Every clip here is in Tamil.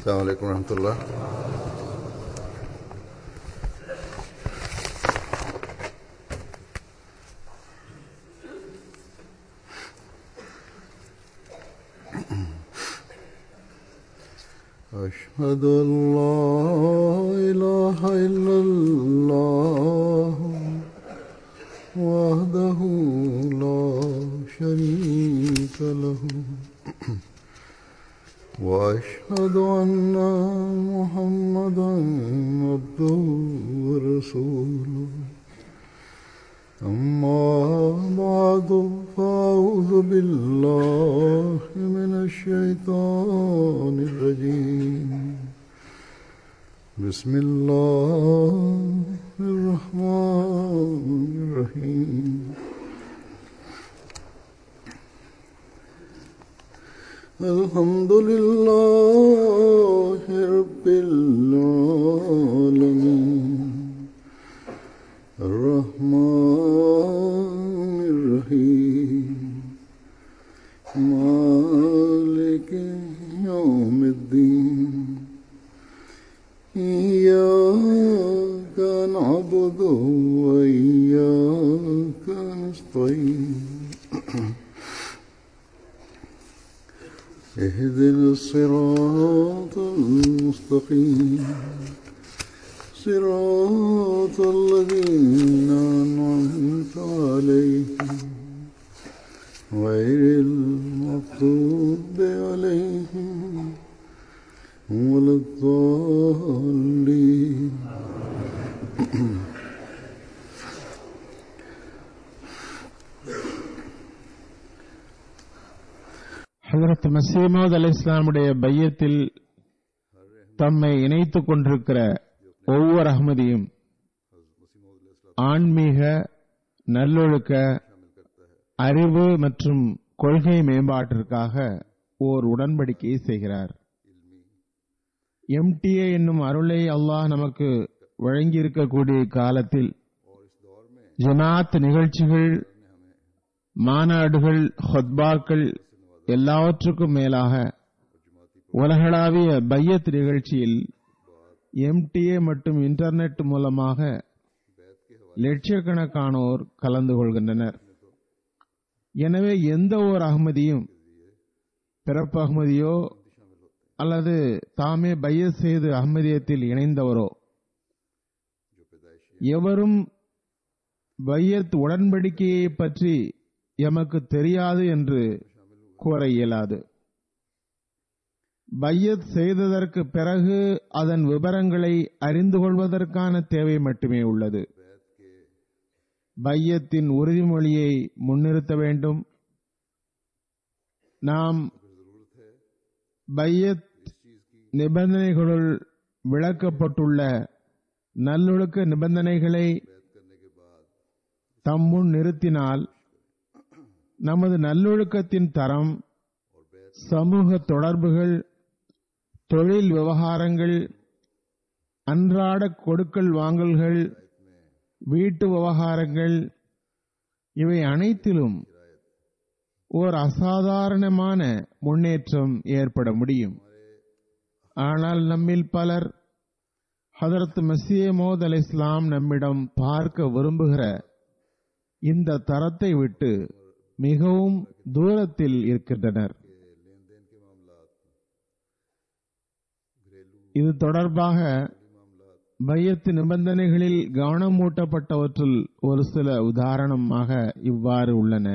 السلام عليكم ورحمة الله أشهد أن لا إله إلا الله وحده لا شريك له وأشهد أن محمدا عبده ورسوله أما بعد فأعوذ بالله من الشيطان الرجيم بسم الله الرحمن الرحيم الحمد لله رب العالمين الرحمن الرحيم مالك يوم الدين إياك نعبد وإياك نستعين اهدنا الصراط المستقيم صراط الذين أنعمت عليهم غير المغضوب عليهم ولا الضالين ஹதரத் மசீமோத் அலி இஸ்லாமுடைய பையத்தில் தம்மை இணைத்துக் கொண்டிருக்கிற ஒவ்வொரு அகமதியும் ஆன்மீக நல்லொழுக்க அறிவு மற்றும் கொள்கை மேம்பாட்டிற்காக ஓர் உடன்படிக்கையை செய்கிறார் எம்டிஏ என்னும் அருளை அல்லாஹ் நமக்கு வழங்கியிருக்கக்கூடிய காலத்தில் ஜமாத் நிகழ்ச்சிகள் மாநாடுகள் ஹொத்பாக்கள் எல்லாவற்றுக்கும் மேலாக உலகளாவிய பையத் நிகழ்ச்சியில் எம்டிஏ மற்றும் இன்டர்நெட் மூலமாக லட்சக்கணக்கானோர் கலந்து கொள்கின்றனர் எனவே எந்த ஓர் அகமதியும் பிறப்பு அகமதியோ அல்லது தாமே பையத் செய்து அகமதியத்தில் இணைந்தவரோ எவரும் பையத் உடன்படிக்கையை பற்றி எமக்கு தெரியாது என்று கூற இயலாது பையத் செய்ததற்கு பிறகு அதன் விவரங்களை அறிந்து கொள்வதற்கான தேவை மட்டுமே உள்ளது பையத்தின் உறுதிமொழியை முன்னிறுத்த வேண்டும் நாம் பையத் நிபந்தனைகளுள் விளக்கப்பட்டுள்ள நல்லொழுக்க நிபந்தனைகளை தம்முன் நிறுத்தினால் நமது நல்லொழுக்கத்தின் தரம் சமூக தொடர்புகள் தொழில் விவகாரங்கள் அன்றாட கொடுக்கல் வாங்கல்கள் வீட்டு விவகாரங்கள் இவை அனைத்திலும் ஓர் அசாதாரணமான முன்னேற்றம் ஏற்பட முடியும் ஆனால் நம்மில் பலர் ஹதரத் மசீமோத் அலி இஸ்லாம் நம்மிடம் பார்க்க விரும்புகிற இந்த தரத்தை விட்டு மிகவும் தூரத்தில் இருக்கின்றனர் இது தொடர்பாக பையத்து நிபந்தனைகளில் கவனமூட்டப்பட்டவற்றுள் ஒரு சில உதாரணமாக இவ்வாறு உள்ளன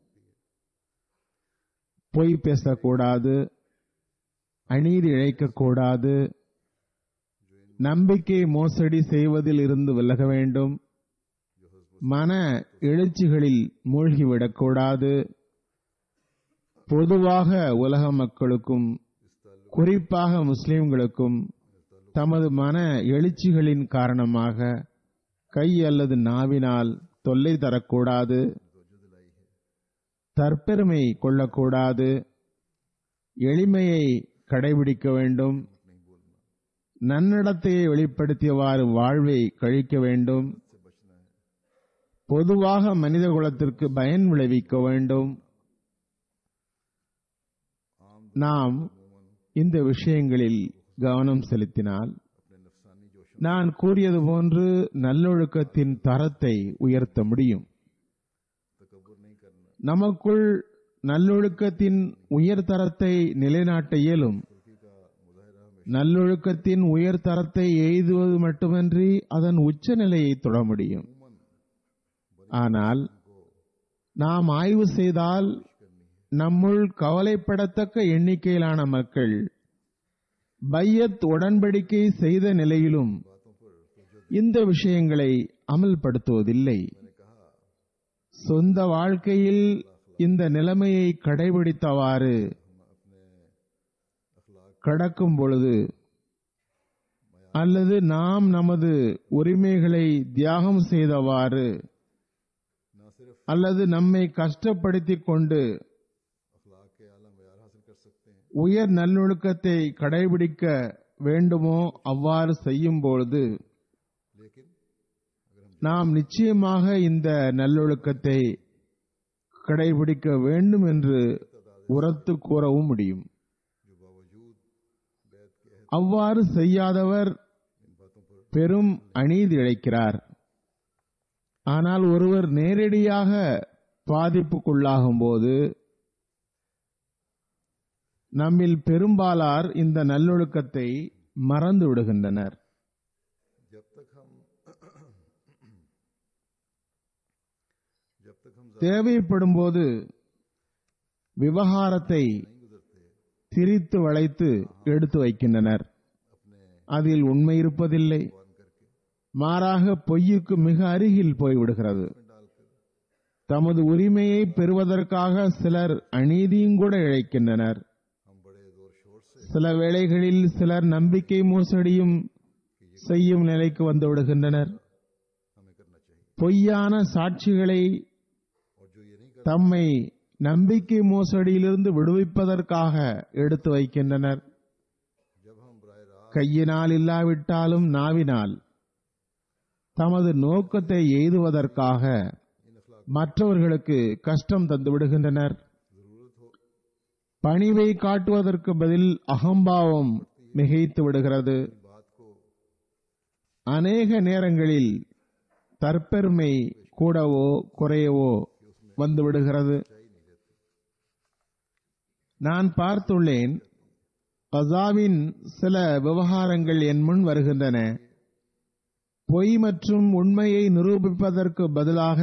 பொய் பேசக்கூடாது அநீதி இழைக்கக்கூடாது நம்பிக்கை மோசடி செய்வதில் இருந்து விலக வேண்டும் மன எழுச்சிகளில் மூழ்கிவிடக்கூடாது பொதுவாக உலக மக்களுக்கும் குறிப்பாக முஸ்லிம்களுக்கும் தமது மன எழுச்சிகளின் காரணமாக கை அல்லது நாவினால் தொல்லை தரக்கூடாது தற்பெருமை கொள்ளக்கூடாது எளிமையை கடைபிடிக்க வேண்டும் நன்னடத்தையை வெளிப்படுத்தியவாறு வாழ்வை கழிக்க வேண்டும் பொதுவாக மனித குலத்திற்கு பயன் விளைவிக்க வேண்டும் நாம் இந்த விஷயங்களில் கவனம் செலுத்தினால் நான் கூறியது போன்று நல்லொழுக்கத்தின் தரத்தை உயர்த்த முடியும் நமக்குள் நல்லொழுக்கத்தின் உயர்தரத்தை நிலைநாட்ட இயலும் நல்லொழுக்கத்தின் உயர்தரத்தை எய்துவது மட்டுமன்றி அதன் உச்ச நிலையை தொட முடியும் ஆனால் நாம் ஆய்வு செய்தால் நம்முள் கவலைப்படத்தக்க எண்ணிக்கையிலான மக்கள் பையத் உடன்படிக்கை செய்த நிலையிலும் இந்த விஷயங்களை அமல்படுத்துவதில்லை சொந்த வாழ்க்கையில் இந்த நிலைமையை கடைபிடித்தவாறு கடக்கும் பொழுது அல்லது நாம் நமது உரிமைகளை தியாகம் செய்தவாறு அல்லது நம்மை கஷ்டப்படுத்திக் கொண்டு உயர் நல்லொழுக்கத்தை கடைபிடிக்க வேண்டுமோ அவ்வாறு செய்யும் பொழுது நாம் நிச்சயமாக இந்த நல்லொழுக்கத்தை கடைபிடிக்க வேண்டும் என்று உரத்து கூறவும் முடியும் அவ்வாறு செய்யாதவர் பெரும் அநீதி இழைக்கிறார் ஆனால் ஒருவர் நேரடியாக பாதிப்புக்குள்ளாகும் போது நம்மில் பெரும்பாலார் இந்த நல்லொழுக்கத்தை மறந்து விடுகின்றனர் जब तक हम जब तक हम தேவைப்படும் போது விவகாரத்தை திரித்து வளைத்து எடுத்து வைக்கின்றனர் அதில் உண்மை இருப்பதில்லை மாறாக பொய்யுக்கு மிக அருகில் போய்விடுகிறது தமது உரிமையை பெறுவதற்காக சிலர் அநீதியும் கூட இழைக்கின்றனர் हम बड़े जोर शोर से சில வேளைகளில் சிலர் நம்பிக்கை மோசடியும் செய்யும் நிலைக்கு வந்து விடுகின்றனர் हमें करना चाहिए பொய்யான சாட்சிகளை और जो ये नहीं தம்மை நம்பிக்கை மோசடியிலிருந்து விடுவிப்பதற்காக எடுத்து வைக்கின்றனர் कर जब हम बराह रास्त கையினால் இல்லாவிட்டாலும் நாவினால் தமது நோக்கத்தை எய்துவதற்காக इन अखलाक மற்றவர்களுக்கு கஷ்டம் தந்து விடுகின்றனர் जरूरत हो பணிவை காட்டுவதற்கு பதில் அகம்பாவம் மிகைத்து விடுகிறது अपनी बात को அநேக நேரங்களில் தற்பெருமை கூடவோ குறையவோ வந்து விடுகிறது நான் பார்த்துள்ளேன் கசாவின் சில விவகாரங்கள் என் முன் வருகின்றன பொய் மற்றும் உண்மையை நிரூபிப்பதற்கு பதிலாக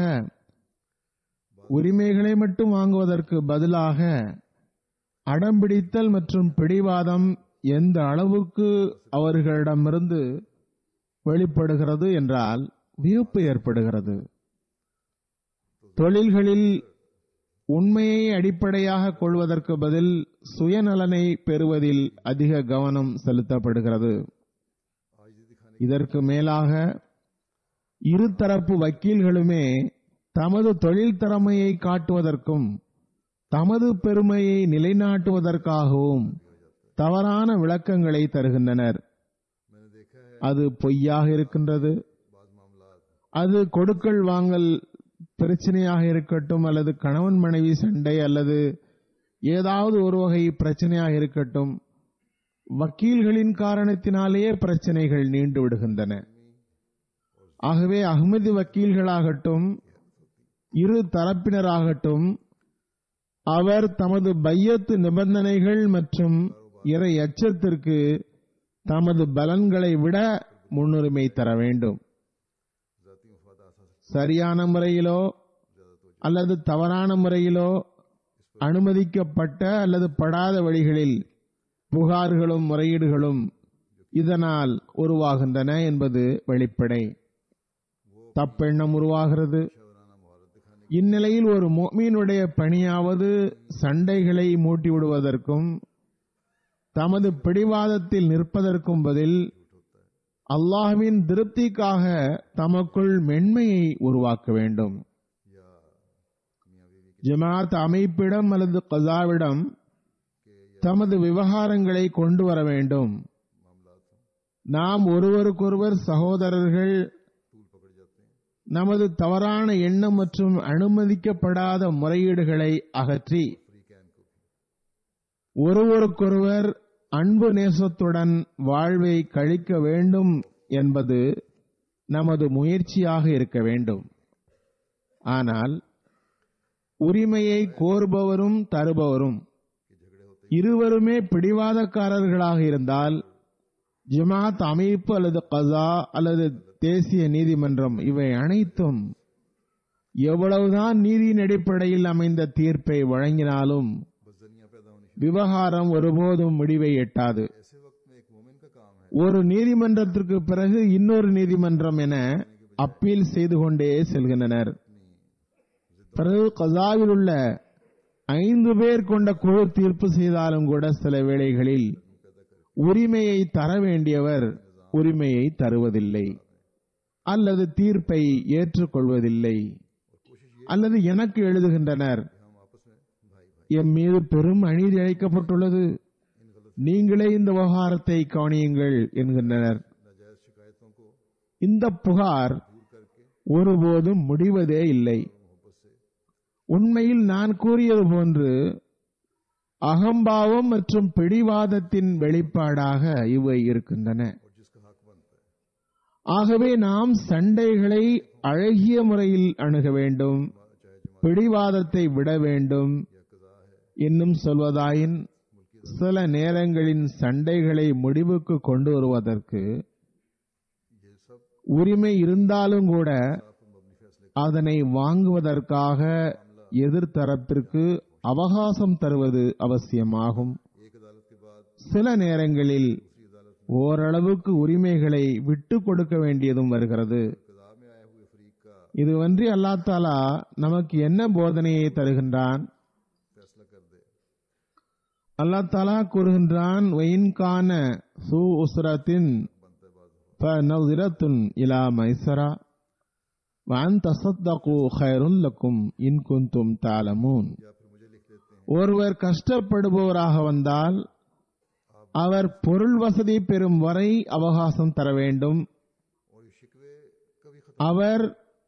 உரிமைகளை மட்டும் வாங்குவதற்கு பதிலாக அடம்பிடித்தல் மற்றும் பிடிவாதம் எந்த அளவுக்கு அவர்களிடமிருந்து வெளிப்படுகிறது என்றால் வியப்பு ஏற்படுகிறது தொழில்களில் உண்மையை அடிப்படையாக கொள்வதற்கு பதில் சுயநலனை பெறுவதில் அதிக கவனம் செலுத்தப்படுகிறது आज ये दिखाने இதற்கு மேலாக இருதரப்பு வக்கீல்களுமே தமது தொழில் திறமையை காட்டுவதற்கும் தமது பெருமையை நிலைநாட்டுவதற்காகவும் தவறான விளக்கங்களை தருகின்றனர் मैंने देखा है அது பொய்யாக இருக்கின்றது बाद मामलात அது கொடுக்கல் வாங்கல் பிரச்சனையாக இருக்கட்டும் அல்லது கணவன் மனைவி சண்டை அல்லது ஏதாவது ஒரு வகை பிரச்சனையாக இருக்கட்டும் வக்கீல்களின் காரணத்தினாலேயே பிரச்சனைகள் நீண்டு விடுகின்றன ஆகவே அகமதி வக்கீல்களாகட்டும் இரு தரப்பினராகட்டும் அவர் தமது பையத்து நிபந்தனைகள் மற்றும் இறை அச்சத்திற்கு தமது பலன்களை விட முன்னுரிமை தர வேண்டும் जाती मफाद आसा से சரியான முறையிலோ அல்லது தவறான முறையிலோ அனுமதிக்கப்பட்ட அல்லது படாத வழிகளில் புகார்களும் முறையீடுகளும் இதனால் உருவாகின்றன என்பது வெளிப்படை தப்பெண்ணம் உருவாகிறது बनाना मुहारत दिखाने இந்நிலையில் ஒரு மோமீனுடைய பணியாவது சண்டைகளை மூட்டிவிடுவதற்கும் தமது பிடிவாதத்தில் நிற்பதற்கும் பதில் அல்லாஹ்வின் திருப்திக்காக தமக்குள் மென்மையை உருவாக்க வேண்டும் या मियाँ बीवी ஜமாத் அமைப்பிடம் அல்லது கசாவிடம் தமது விவகாரங்களை கொண்டு வர வேண்டும் के मामलात हों நாம் ஒருவருக்கொருவர் சகோதரர்கள் तूल पकड़ जाते हैं நமது தவறான எண்ணம் மற்றும் அனுமதிக்கப்படாத முறையீடுகளை அகற்றி फ्री कैन को भी ஒருவருக்கொருவர் அன்பு நேசத்துடன் வாழ்வை கழிக்க வேண்டும் என்பது நமது முயற்சியாக இருக்க வேண்டும் ஆனால் உரிமையை கோருபவரும் தருபவரும் இருவருமே பிடிவாதக்காரர்களாக இருந்தால் ஜமாத் அமைப்பு அல்லது கசா அல்லது தேசிய நீதிமன்றம் இவை அனைத்தும் எவ்வளவுதான் நீதியின் அடிப்படையில் அமைந்த தீர்ப்பை வழங்கினாலும் बदजनियाँ पैदा होनी விவகாரம் ஒருபோதும் முடிவை எட்டாது शुरू ऐसे वक्त में एक मोमिन का काम है ஒரு நீதிமன்றத்திற்கு பிறகு இன்னொரு நீதிமன்றம் என அப்பீல் செய்து கொண்டே செல்கின்றனர் பிறகு கசாவில் உள்ள ஐந்து பேர் கொண்ட குழு தீர்ப்பு செய்தாலும் கூட சில வேளைகளில் உரிமையை தர வேண்டியவர் உரிமையை தருவதில்லை அல்லது தீர்ப்பை ஏற்றுக்கொள்வதில்லை அல்லது எனக்கு எழுதுகின்றனர் हम आपस में भाई भाई எம் மீது பெரும் அநீதி அழைக்கப்பட்டுள்ளது நீங்களே இந்த விவகாரத்தை கவனியுங்கள் என்கின்றனர் नाजायज शिकायतों को இந்த புகார் दूर करके ஒருபோதும் முடிவதே இல்லை मोहब्बत से உண்மையில் நான் கூறியது போன்று அகம்பாவம் மற்றும் பிடிவாதத்தின் வெளிப்பாடாக இவை இருக்கின்றன और जिसका हक बनता है ஆகவே நாம் சண்டைகளை அழகிய முறையில் அணுக வேண்டும் चाहे जमा பிடிவாதத்தை விட வேண்டும் या कजा है இன்னும் சொல்வதாயின் சில நேரங்களின் சண்டைகளை முடிவுக்கு கொண்டு வருவதற்கு ये सब உரிமை இருந்தாலும் கூட आप मबनी फैसले அதனை வாங்குவதற்காக எதிர்த்தரப்பிற்கு அவகாசம் தருவது அவசியமாகும் एक अदालत के बाद சில நேரங்களில் दूसरी अदालत ஓரளவுக்கு உரிமைகளை விட்டு கொடுக்க வேண்டியதும் வருகிறது कजा में आए हुए फरीक का இதுவன்றி அல்லாஹ் தாலா நமக்கு என்ன போதனையை தருகின்றான் फैसला कर दे அல்லாஹ் தாலா கூறுகின்றான் "வயின்கான சூ உஸ்ரத்தின் बनता है बाद ஃபநஸிரத்துன் இலா மைசரா வஅன் தஸத்தகு கைருல் லக்கும் இன் குந்தும் தாலமூன் या फिर मुझे लिख देते हैं ஒருவர் கஷ்டப்படுபவராக வந்தால் அவர் பொருள் வசதி பெறும் வரை அவகாசம் தர வேண்டும் और ये शिकवे कभी खत्म அவர்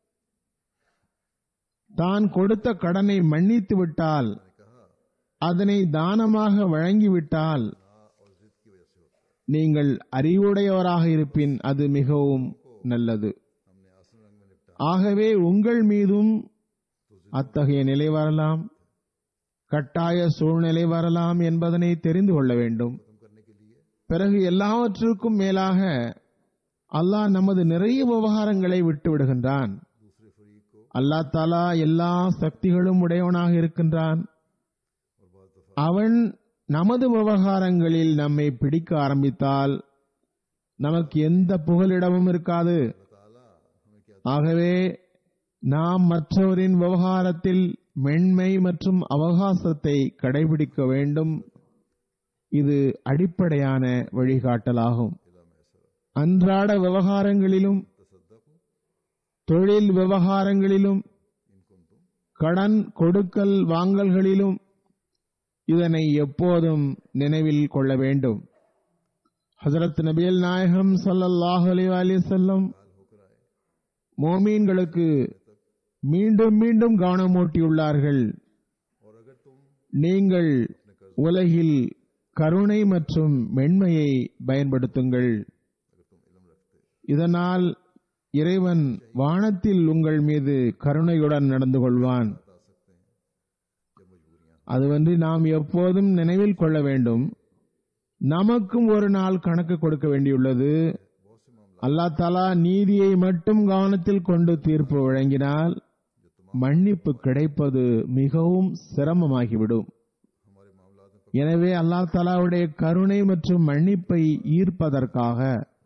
தான் கொடுத்த கடனை மன்னித்து விட்டால் ने कहा அதனை தானமாக வழங்கிவிட்டால் ना और जिद की वजह से होता है நீங்கள் அறிவுடையவராக இருப்பின் அது மிகவும் நல்லது हमने आसन रंग में निपटा ஆகவே உங்கள் மீதும் அத்தகைய நிலை வரலாம் கட்டாய சூழ்நிலை வரலாம் என்பதனை தெரிந்து கொள்ள வேண்டும் खत्म करने के लिए பிறகு எல்லாவற்றுக்கும் மேலாக அல்லாஹ் நமது நிறைய விவகாரங்களை விட்டு விடுகின்றான் दूसरे फरीक को அல்லாஹ் தாலா எல்லா சக்திகளும் உடையவனாக இருக்கின்றான் और बाद दफा அவன் நமது விவகாரங்களில் நம்மை பிடிக்க ஆரம்பித்தால் நமக்கு எந்த புகலிடமும் இருக்காது अल्लाह ताला हमें क्या ஆகவே நாம் மற்றவரின் விவகாரத்தில் மென்மை மற்றும் அவகாசத்தை கடைபிடிக்க வேண்டும் இது அடிப்படையான வழிகாட்டலாகும் इला मैसरा அன்றாட விவகாரங்களிலும் तसद्दक தொழில் விவகாரங்களிலும் इन कुंतुम கடன் கொடுக்கல் வாங்கல்களிலும் இதனை எப்போதும் நினைவில் கொள்ள வேண்டும் ஹசரத் நபியல் நாயகம் ஸல்லல்லாஹு அலைஹி வஸல்லம் हाल होकर आए மோமீன்களுக்கு மீண்டும் மீண்டும் கவனமூட்டியுள்ளார்கள் और अगर तुम நீங்கள் உலகில் கருணை மற்றும் மென்மையை பயன்படுத்துங்கள் अगर तुम इल्म रखते இதனால் இறைவன் வானத்தில் உங்கள் மீது கருணையுடன் நடந்து கொள்வான் बता सकते हैं जब मजबूरियां அதுவன்றி நாம் எப்போதும் நினைவில் கொள்ள வேண்டும் நமக்கும் ஒரு நாள் கணக்கு கொடுக்க வேண்டியுள்ளது बहुत से मामला அல்லாஹ் தாலா நீதியை மட்டும் கவனத்தில் கொண்டு தீர்ப்பு வழங்கினால் மன்னிப்பு கிடைப்பது மிகவும் சிரமமாகிவிடும் हमारे मामलात में எனவே அல்லாஹ் தாலாவுடைய கருணை மற்றும் மன்னிப்பை ஈர்ப்பதற்காக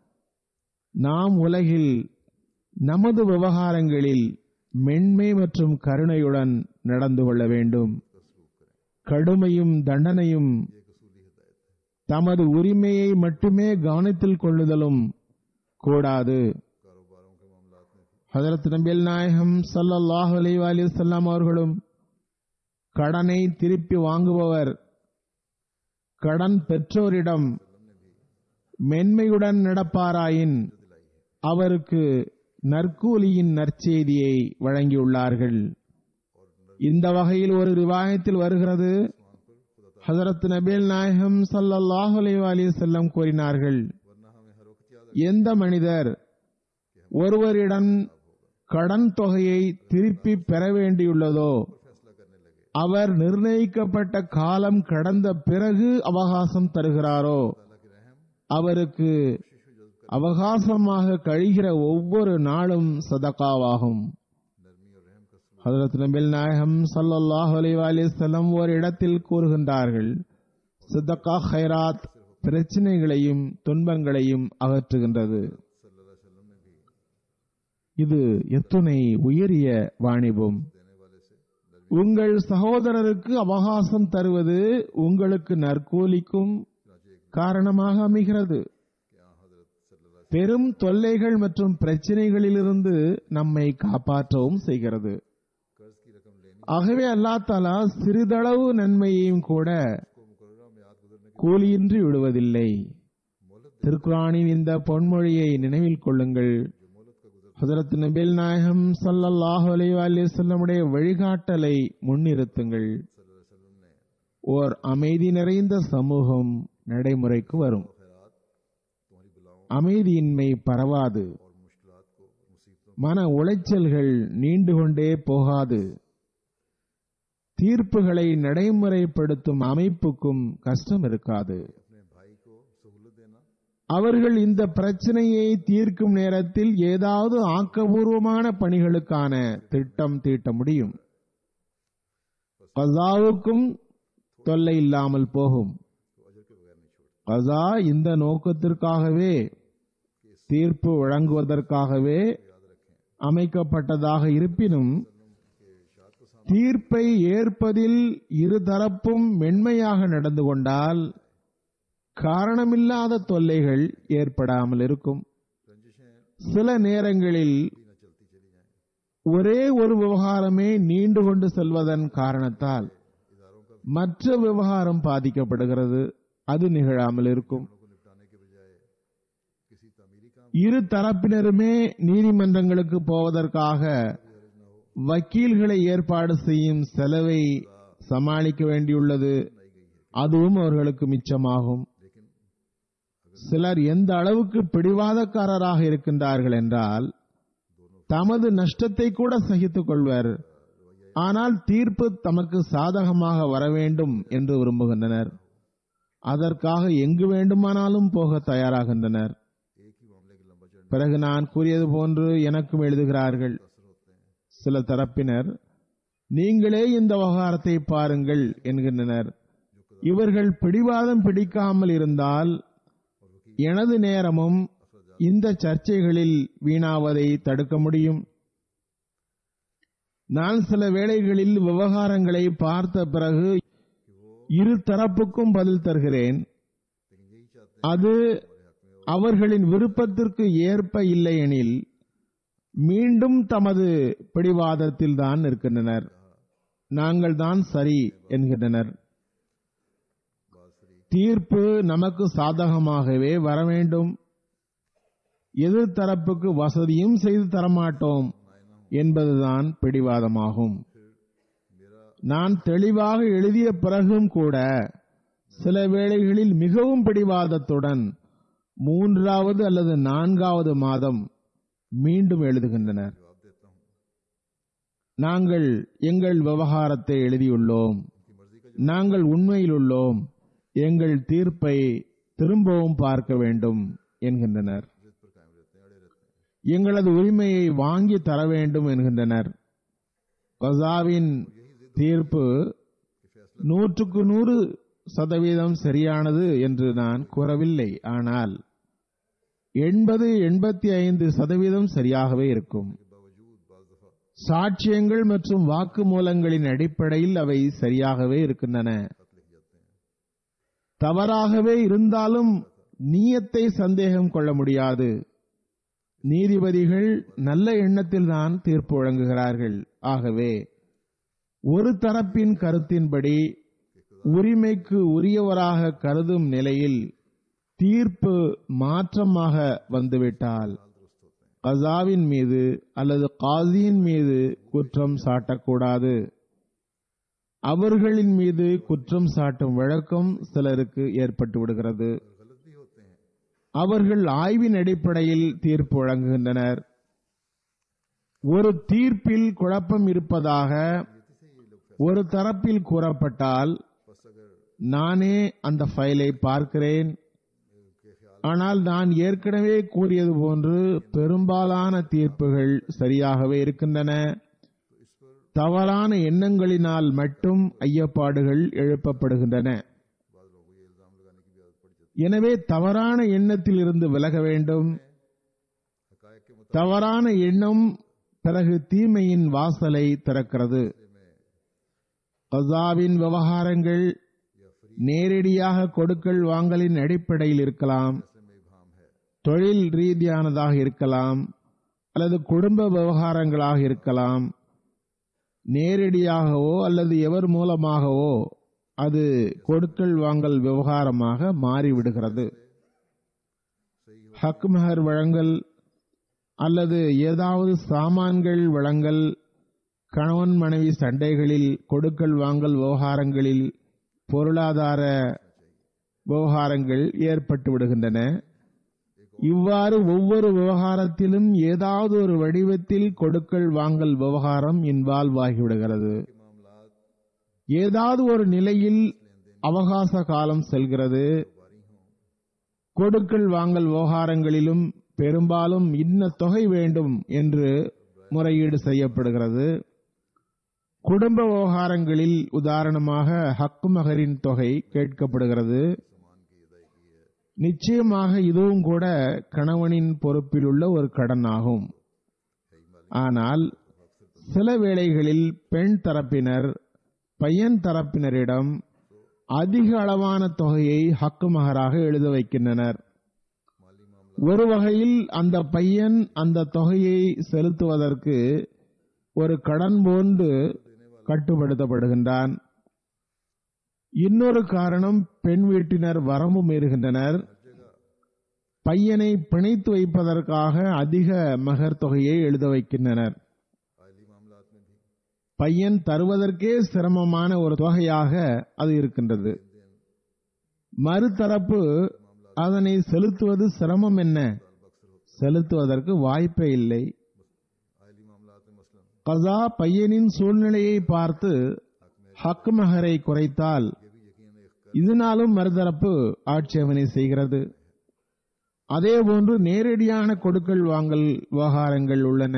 நாம் உலகில் நமது விவகாரங்களில் மென்மை மற்றும் கருணையுடன் நடந்து கொள்ள வேண்டும் கடுமையும் தண்டனையும் ये एक असूली हिदायत है தமது உரிமையை மட்டுமே கவனத்தில் கொள்ளுதலும் கூடாது कारोबारों के मामलात में भी ஹதரத் நபியல் நாயகம் ஸல்லல்லாஹு அலைஹி வஸல்லம் அவர்களும் கடனை திருப்பி வாங்குபவர் கடன் பெற்றோரிடம் மென்மையுடன் நடப்பாராயின் அவருக்கு நற்கூலியின் நற்செய்தியை வழங்கியுள்ளார்கள் இந்த வகையில் ஒரு ரிவாயத்தில் வருகிறது ஹசரத் நபீல் நாயகம் ஸல்லல்லாஹு அலைஹி வஸல்லம் கூறினார்கள் वरना हमें हर वक्त याद எந்த மனிதர் ஒருவரிடம் கடன் தொகையை திருப்பி பெற வேண்டியுள்ளதோ फैसला करने लगे அவர் நிர்ணயிக்கப்பட்ட காலம் கடந்த பிறகு அவகாசம் தருகிறாரோ अल्लाह की रहम அவருக்கு அவகாசமாக கழிகிற ஒவ்வொரு நாளும் சதகாவாகும் नरमी और रहम का सलूक ஹதரத் நபில் நாயகம் ஸல்லல்லாஹு அலைஹி வஸல்லம் ஒரு இடத்தில் கூறுகின்றார்கள் சதகா ஹைராத் பிரச்சனைகளையும் துன்பங்களையும் அகற்றுகின்றது सल्लल्लाहु अलैहि वसल्लम ने भी இது எத்துணை உயரிய வாணிபம் देने वाले से नरमी உங்கள் சகோதரருக்கு அவகாசம் தருவது உங்களுக்கு நற்கூலிக்கும் காரணமாக அமைகிறது कि हाँ हजरत सल्लल्लाहु பெரும் தொல்லைகள் மற்றும் பிரச்சனைகளிலிருந்து நம்மை காப்பாற்றவும் செய்கிறது कर्ज की रकम लेनी ஆகவே அல்லா தாலா சிறிதளவு நன்மையையும் கூட को मुकर्ररा मियाद गुजरने की கூலியின்றி விடுவதில்லை मोहलत திருக்குரானின் இந்த பொன்மொழியை நினைவில் கொள்ளுங்கள் जो मोहलत का गुजर ஹஜரத் நபில் நாயகம் ஸல்லல்லாஹு அலைஹி வஸல்லமுடைய வழிகாட்டலை முன்னிறுத்துங்கள் सल्लल्लाहु अलैहि वसल्लम ने ஓர் அமைதி நிறைந்த சமூகம் நடைமுறைக்கு வரும் खैरात तुम्हारी बुलाओं அமைதியின்மை பரவாது और मुश्किलात को मुसीबतों மன உளைச்சல்கள் நீண்டு கொண்டே போகாது தீர்ப்புகளை நடைமுறைப்படுத்தும் அமைப்புக்கும் கஷ்டம் இருக்காது अपने भाई को सहूलत देना அவர்கள் இந்த பிரச்சனையை தீர்க்கும் நேரத்தில் ஏதாவது ஆக்கபூர்வமான பணிகளுக்கான திட்டம் தீட்ட முடியும் கசாவுக்கும் தொல்லை இல்லாமல் போகும் तो अजर के बगैर नहीं छोड़ते கசா இந்த நோக்கத்திற்காகவே தீர்ப்பு வழங்குவதற்காகவே याद रखें அமைக்கப்பட்டதாக இருப்பினும் के इशात को सामने தீர்ப்பை ஏற்பதில் இருதரப்பும் மென்மையாக நடந்து கொண்டால் காரணமில்லாத தொல்லைகள் ஏற்படாமல் இருக்கும் रंजिशें சில நேரங்களில் भी न चलती चली जाएं ஒரே ஒரு விவகாரமே நீண்டு கொண்டு செல்வதன் காரணத்தால் इदारों का மற்ற விவகாரம் பாதிக்கப்படுகிறது அது நிகழாமல் இருக்கும் को निपटाने के बजाय किसी तामीरी काम இரு தரப்பினருமே நீதிமன்றங்களுக்கு போவதற்காக வக்கீல்களை ஏற்பாடு செய்யும் செலவை சமாளிக்க வேண்டியுள்ளது அதுவும் அவர்களுக்கு மிச்சமாகும் लेकिन சிலர் எந்த அளவுக்கு பிடிவாதக்காரராக இருக்கின்றார்கள் என்றால் தமது நஷ்டத்தை கூட சகித்துக் கொள்வர் ஆனால் தீர்ப்பு தமக்கு சாதகமாக வர வேண்டும் என்று விரும்புகின்றனர் அதற்காக எங்கு வேண்டுமானாலும் போக தயாராகின்றனர் एक ही मामले के लंबा चढ़ने பிறகு நான் கூறியது போன்று எனக்கும் எழுதுகிறார்கள் असर होते हैं சில தரப்பினர் நீங்களே இந்த விவகாரத்தை பாருங்கள் என்கின்றனர் இவர்கள் பிடிவாதம் பிடிக்காமல் இருந்தால் எனது நேரமும் இந்த சர்ச்சைகளில் வீணாவதை தடுக்க முடியும் நான் சில வேளைகளில் விவகாரங்களை பார்த்த பிறகு இரு தரப்புக்கும் பதில் தருகிறேன் लेकिन यही चाहते அது அவர்களின் விருப்பத்திற்கு ஏற்ப இல்லையெனில் மீண்டும் தமது பிடிவாதத்தில் தான் இருக்கின்றனர் நாங்கள் தான் சரி என்கின்றனர் தீர்ப்பு நமக்கு சாதகமாகவே வர வேண்டும் எதிர் தரப்புக்கு வசதியும் செய்து தரமாட்டோம் என்பதுதான் பிடிவாதமாகும் நான் தெளிவாக எழுதிய பிறகும் கூட சில வேளைகளில் மிகவும் பிடிவாதத்துடன் மூன்றாவது அல்லது நான்காவது மாதம் மீண்டும் எழுதுகின்றனர் जवाब देता हूँ நாங்கள் எங்கள் விவகாரத்தை எழுதியுள்ளோம் उनकी मर्जी का நாங்கள் உண்மையில் உள்ளோம் எங்கள் தீர்ப்பை திரும்பவும் பார்க்க வேண்டும் என்கின்றனர் जिद पर कायम रहते हैं अड़े रहते हैं எங்களது உரிமையை வாங்கி தர வேண்டும் என்கின்றனர் கசாவின் தீர்ப்பு நூற்றுக்கு நூறு சதவீதம் சரியானது என்று நான் கூறவில்லை ஆனால் எண்பது எண்பத்தி ஐந்து சதவீதம் சரியாகவே இருக்கும் के बावजूद बाज दफा சாட்சியங்கள் மற்றும் வாக்குமூலங்களின் அடிப்படையில் அவை சரியாகவே இருக்கின்றன खत लिख जाते हैं தவறாகவே இருந்தாலும் நீயத்தை சந்தேகம் கொள்ள முடியாது நீதிபதிகள் நல்ல எண்ணத்தில் தான் தீர்ப்பு வழங்குகிறார்கள் ஆகவே ஒரு தரப்பின் கருத்தின்படி உரிமைக்கு உரியவராக கருதும் நிலையில் தீர்ப்பு மாற்றமாக வந்துவிட்டால் கசாவின் மீது அல்லது காசியின் மீது குற்றம் சாட்டக்கூடாது அவர்களின் மீது குற்றம் சாட்டும் வழக்கம் சிலருக்கு ஏற்பட்டு விடுகிறது और गलत भी होते हैं அவர்கள் ஆய்வின் அடிப்படையில் தீர்ப்பு வழங்குகின்றனர் ஒரு தீர்ப்பில் குழப்பம் இருப்பதாக ஒரு தரப்பில் கூறப்பட்டால் बस अगर நானே அந்த ஃபைலை பார்க்கிறேன் के ख्याल ஆனால் நான் ஏற்கனவே கூறியது போன்று பெரும்பாலான தீர்ப்புகள் சரியாகவே இருக்கின்றன तो इस पर தவறான எண்ணங்களினால் மட்டும் ஐயப்பாடுகள் எழுப்பப்படுகின்றன बाद लोगों को ये इल्जाम लगाने की भी आदत पड़ जाती எனவே தவறான எண்ணத்தில் இருந்து விலக வேண்டும் है हकायक के मुताबिक தவறான எண்ணம் பிறகு தீமையின் வாசலை திறக்கிறது में கசாவின் விவகாரங்கள் या फ्री நேரடியாக கொடுக்கல் வாங்கலின் அடிப்படையில் இருக்கலாம் फैसले में इबाम है தொழில் ரீதியானதாக இருக்கலாம் அல்லது குடும்ப விவகாரங்களாக இருக்கலாம் நேரடியாகவோ அல்லது எவர் மூலமாகவோ அது கொடுக்கல் வாங்கல் விவகாரமாக மாறிவிடுகிறது सही हो ஹக் மெஹர் வழங்கல் அல்லது ஏதாவது சாமான்கள் வழங்கல் கணவன் மனைவி சண்டைகளில் கொடுக்கல் வாங்கல் விவகாரங்களில் பொருளாதார விவகாரங்கள் ஏற்பட்டு விடுகின்றன இவ்வாறு ஒவ்வொரு விவகாரத்திலும் ஏதாவது ஒரு வடிவத்தில் கொடுக்கல் வாங்கல் விவகாரம் இன்வால்வ் ஆகிவிடுகிறது के मामलात ஏதாவது ஒரு நிலையில் அவகாச காலம் செல்கிறது बारी हों கொடுக்கல் வாங்கல் விவகாரங்களிலும் பெரும்பாலும் இன்ன தொகை வேண்டும் என்று முறையீடு செய்யப்படுகிறது குடும்ப விவகாரங்களில் உதாரணமாக ஹக்கு மகரின் தொகை கேட்கப்படுகிறது सामान की अदायगी है நிச்சயமாக இதுவும் கூட கணவனின் பொறுப்பில் உள்ள ஒரு கடன் ஆகும் ஆனால் சில வேளைகளில் பெண் தரப்பினர் பையன் தரப்பினரிடம் அதிக அளவான தொகையை ஹக்கு மகராக எழுத வைக்கின்றனர் माली मामला ஒரு வகையில் அந்த பையன் அந்த தொகையை செலுத்துவதற்கு ஒரு கடன் போன்று கட்டுப்படுத்தப்படுகின்றான் இன்னொரு காரணம் பெண் வீட்டினர் வரம்பு மீறுகின்றனர் பையனை பிணைத்து வைப்பதற்காக அதிக மகர் தொகையை எழுத வைக்கின்றனர் आयली मामलात में भी பையன் தருவதற்கே சிரமமான ஒரு தொகையாக அது இருக்கின்றது மறுதரப்பு அதனை செலுத்துவது சிரமம் என்ன செலுத்துவதற்கு வாய்ப்பே இல்லை आयली मामलात में मसलन கசா பையனின் சூழ்நிலையை பார்த்து ஹக் மகரை குறைத்தால் ये भी यकीन एक இதனாலும் மறுதரப்பு ஆட்சேபனை செய்கிறது அதேபோன்று நேரடியான கொடுக்கல் வாங்கல் விவகாரங்கள் உள்ளன